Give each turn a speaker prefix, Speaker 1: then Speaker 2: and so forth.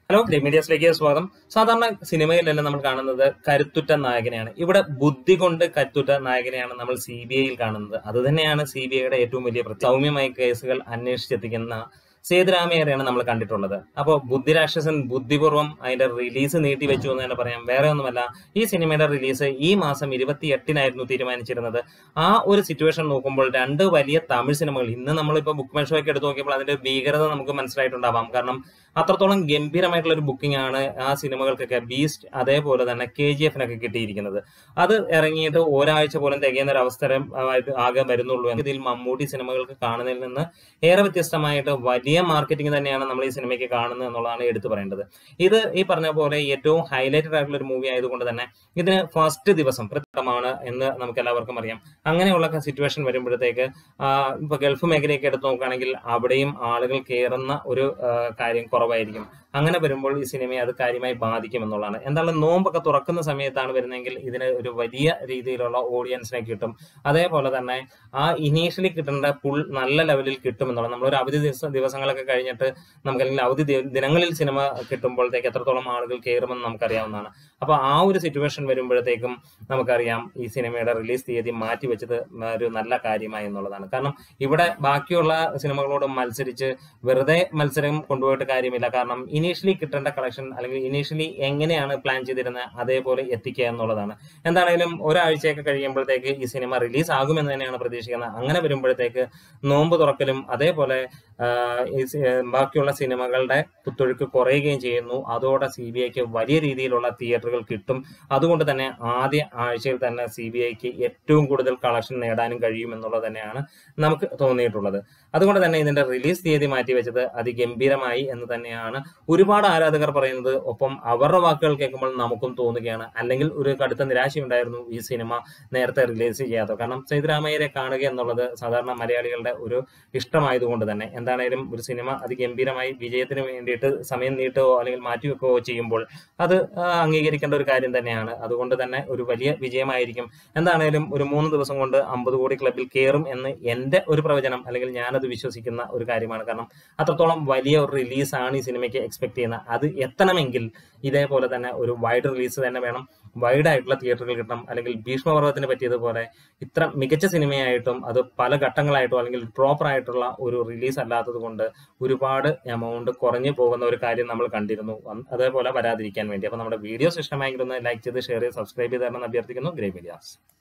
Speaker 1: hello grey മീഡിയസിലേക്ക് സ്വാഗതം സാധാരണ സിനിമയിലെല്ലാം നമ്മൾ കാണുന്നത് കരുത്തുറ്റ നായകനെയാണ് ഇവിടെ ബുദ്ധി കൊണ്ട് കരുത്തുറ്റ നായകനെയാണ് നമ്മൾ സി ബി ഐയിൽ കാണുന്നത് അത് തന്നെയാണ് സി ബി ഐയുടെ ഏറ്റവും വലിയ പ്രത്യേകത സൗമ്യമായ കേസുകൾ അന്വേഷിച്ചെത്തിക്കുന്ന സേതുരാമയ്യരെയാണ് നമ്മൾ കണ്ടിട്ടുള്ളത് അപ്പോൾ ബുദ്ധിരാക്ഷസൻ ബുദ്ധിപൂർവ്വം അതിന്റെ റിലീസ് നീട്ടി വെച്ചു എന്ന് തന്നെ പറയാം വേറെ ഒന്നുമല്ല ഈ സിനിമയുടെ റിലീസ് ഈ മാസം ഇരുപത്തി എട്ടിനായിരുന്നു തീരുമാനിച്ചിരുന്നത് ആ ഒരു സിറ്റുവേഷൻ നോക്കുമ്പോൾ രണ്ട് വലിയ തമിഴ് സിനിമകൾ ഇന്ന് നമ്മളിപ്പോൾ ബുക്ക് മൈ ഷോയ്ക്ക് എടുത്ത് നോക്കിയപ്പോൾ അതിന്റെ ഭീകരത നമുക്ക് മനസ്സിലായിട്ടുണ്ടാവാം കാരണം അത്രത്തോളം ഗംഭീരമായിട്ടുള്ള ഒരു ബുക്കിംഗ് ആണ് ആ സിനിമകൾക്കൊക്കെ ബീസ്റ്റ് അതേപോലെ തന്നെ കെ ജി എഫിനൊക്കെ കിട്ടിയിരിക്കുന്നത് അത് ഇറങ്ങിയിട്ട് ഒരാഴ്ച പോലും തികയുന്ന ഒരു അവസരം ആയിട്ട് ആകെ വരുന്നുള്ളൂ ഇതിൽ മമ്മൂട്ടി സിനിമകൾക്ക് കാണുന്നതിൽ നിന്ന് ഏറെ വ്യത്യസ്തമായിട്ട് വലിയ മാർക്കറ്റിംഗ് തന്നെയാണ് നമ്മൾ ഈ സിനിമയ്ക്ക് കാണുന്നത് എന്നുള്ളതാണ് എടുത്തു പറയേണ്ടത് ഇത് ഈ പറഞ്ഞ പോലെ ഏറ്റവും ഹൈലൈറ്റഡ് ആയിട്ടുള്ള ഒരു മൂവി ആയതുകൊണ്ട് തന്നെ ഇതിന് ഫസ്റ്റ് ദിവസം പ്രത്യേകമാണ് എന്ന് നമുക്ക് എല്ലാവർക്കും അറിയാം അങ്ങനെയുള്ള സിറ്റുവേഷൻ വരുമ്പോഴത്തേക്ക് ആ, ഇപ്പൊ ഗൾഫ് മേഖലയൊക്കെ എടുത്ത് നോക്കുകയാണെങ്കിൽ അവിടെയും ആളുകൾ കയറുന്ന ഒരു ആ, കാര്യം കുറവായിരിക്കും അങ്ങനെ വരുമ്പോൾ ഈ സിനിമയെ അത് കാര്യമായി ബാധിക്കും എന്നുള്ളതാണ് എന്തായാലും നോമ്പൊക്കെ തുറക്കുന്ന സമയത്താണ് വരുന്നതെങ്കിൽ ഇതിന് ഒരു വലിയ രീതിയിലുള്ള ഓഡിയൻസിനെ കിട്ടും അതേപോലെ തന്നെ ആ ഇനീഷ്യലി കിട്ടേണ്ട പുൾ നല്ല ലെവലിൽ കിട്ടും എന്നുള്ളത് നമ്മളൊരു അവധി ദിവസം ദിവസങ്ങളൊക്കെ കഴിഞ്ഞിട്ട് നമുക്ക് അല്ലെങ്കിൽ അവധി ദി- ദിനങ്ങളിൽ സിനിമ കിട്ടുമ്പോഴത്തേക്ക് എത്രത്തോളം ആളുകൾ കയറുമെന്ന് നമുക്കറിയാവുന്നതാണ് അപ്പൊ ആ ഒരു സിറ്റുവേഷൻ വരുമ്പോഴത്തേക്കും നമുക്കറിയാം ഈ സിനിമയുടെ റിലീസ് തീയതി മാറ്റി വെച്ചത് ഒരു നല്ല കാര്യമായി എന്നുള്ളതാണ് കാരണം ഇവിടെ ബാക്കിയുള്ള സിനിമകളോട് മത്സരിച്ച് വെറുതെ മത്സരം കൊണ്ടുപോയിട്ട് കാര്യമില്ല കാരണം ഇനീഷ്യലി കിട്ടേണ്ട കളക്ഷൻ അല്ലെങ്കിൽ ഇനീഷ്യലി എങ്ങനെയാണ് പ്ലാൻ ചെയ്തിരുന്നത് അതേപോലെ എത്തിക്കുക എന്നുള്ളതാണ് എന്താണെങ്കിലും ഒരാഴ്ചയൊക്കെ കഴിയുമ്പോഴത്തേക്ക് ഈ സിനിമ റിലീസ് ആകുമെന്ന് തന്നെയാണ് പ്രതീക്ഷിക്കുന്നത് അങ്ങനെ വരുമ്പോഴത്തേക്ക് നോമ്പ് തുറക്കലും അതേപോലെ ആ, ഈ സി- ബാക്കിയുള്ള സിനിമകളുടെ കുത്തൊഴുക്ക് കുറയുകയും ചെയ്യുന്നു അതോടെ സി ബി ഐക്ക് വലിയ രീതിയിലുള്ള തിയേറ്ററുകൾ കിട്ടും അതുകൊണ്ട് തന്നെ ആദ്യ ആഴ്ചയിൽ തന്നെ സി ബി ഐക്ക് ഏറ്റവും കൂടുതൽ കളക്ഷൻ നേടാനും കഴിയും എന്നുള്ളത് തന്നെയാണ് നമുക്ക് തോന്നിയിട്ടുള്ളത് അതുകൊണ്ട് തന്നെ ഇതിന്റെ റിലീസ് തീയതി മാറ്റിവെച്ചത് അതിഗംഭീരമായി എന്ന് തന്നെയാണ് ഒരുപാട് ആരാധകർ പറയുന്നത് ഒപ്പം അവരുടെ വാക്കുകൾ കേൾക്കുമ്പോൾ നമുക്കും തോന്നുകയാണ് അല്ലെങ്കിൽ ഒരു കടുത്ത നിരാശയുണ്ടായിരുന്നു ഈ സിനിമ നേരത്തെ റിലീസ് ചെയ്യാത്തത് കാരണം സേതുരാമയ്യരെ കാണുക എന്നുള്ളത് സാധാരണ മലയാളികളുടെ ഒരു ഇഷ്ടമായതുകൊണ്ട് തന്നെ എന്താണേലും ഒരു സിനിമ അതിഗംഭീരമായി വിജയത്തിന് വേണ്ടിയിട്ട് സമയം നീട്ടുകയോ അല്ലെങ്കിൽ മാറ്റിവെക്കുകയോ ചെയ്യുമ്പോൾ അത് ആ, അംഗീകരിക്കേണ്ട ഒരു കാര്യം തന്നെയാണ് അതുകൊണ്ട് തന്നെ ഒരു വലിയ വിജയമായിരിക്കും എന്താണേലും ഒരു മൂന്ന് ദിവസം കൊണ്ട് അമ്പത് കോടി ക്ലബിൽ കയറും എന്ന് എന്റെ ഒരു പ്രവചനം അല്ലെങ്കിൽ ഞാനത് വിശ്വസിക്കുന്ന ഒരു കാര്യമാണ് കാരണം അത്രത്തോളം വലിയ ഒരു റിലീസാണ് ഈ സിനിമയ്ക്ക് എക്സ്പെക്ട് ചെയ്യുന്നത് അത് എത്തണമെങ്കിൽ ഇതേപോലെ തന്നെ ഒരു വൈഡ് റിലീസ് തന്നെ വേണം വൈഡ് ആയിട്ടുള്ള തിയേറ്ററുകൾ കിട്ടണം അല്ലെങ്കിൽ ഭീഷ്മപർവ്വത്തിന് പറ്റിയതുപോലെ ഇത്ര മികച്ച സിനിമയായിട്ടും അത് പല ഘട്ടങ്ങളായിട്ടോ അല്ലെങ്കിൽ പ്രോപ്പർ ആയിട്ടുള്ള ഒരു റിലീസ് അല്ലാത്തത് കൊണ്ട് ഒരുപാട് എമൗണ്ട് കുറഞ്ഞു പോകുന്ന ഒരു കാര്യം നമ്മൾ കണ്ടിരുന്നു അന്ന് അതേപോലെ വരാതിരിക്കാൻ വേണ്ടി അപ്പൊ നമ്മുടെ വീഡിയോസ് ഇഷ്ടമായെങ്കിൽ ഒന്ന് ലൈക്ക് ചെയ്ത് ഷെയർ ചെയ്ത് സബ്സ്ക്രൈബ് ചെയ്ത് തരണം എന്ന് അഭ്യർത്ഥിക്കുന്നു ഗ്രേ മീഡിയാസ്